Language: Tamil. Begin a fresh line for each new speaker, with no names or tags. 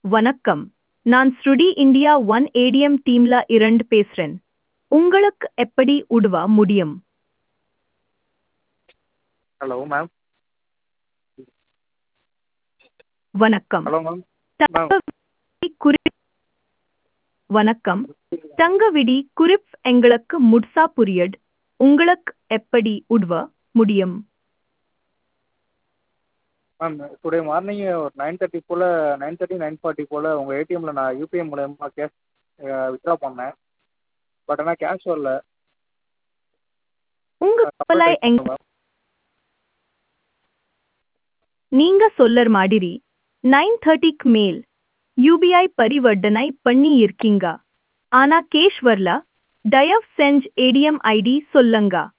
வணக்கம் நான் ஸ்ருடி இந்தியா ஒன் ஏடிஎம் டீம்ல இரண்டு பேசுறேன் உங்களுக்கு எப்படி உதவ முடியும்
ஹலோ மேம்
வணக்கம்
ஹலோ மேம் மேம்
தங்கவிடி குறிப் வணக்கம் தங்கவிடி குறிப் எங்களுக்கு முட்சா புரியட் உங்களுக்கு எப்படி உதவ முடியும்
மேம் டுடே மார்னிங் ஒரு நைன் தேர்ட்டி போல் நைன் தேர்ட்டி நைன் ஃபார்ட்டி போல் உங்கள் ஏடிஎம்மில் நான் யூபிஐ மூலயமா கேஷ் வித்ட்ரா பண்ணேன் பட் ஆனால் கேஷ் வரல
உங்க கவலை எங்
மேம்
நீங்க சொல்லர் மாதிரி நைன் தேர்ட்டிக்கு மேல் யூபிஐ பரிவர்த்தனை பண்ணி இருக்கீங்க ஆனா கேஷ் வரல தயவு செஞ்சு ஏடிஎம் ஐடி சொல்லுங்க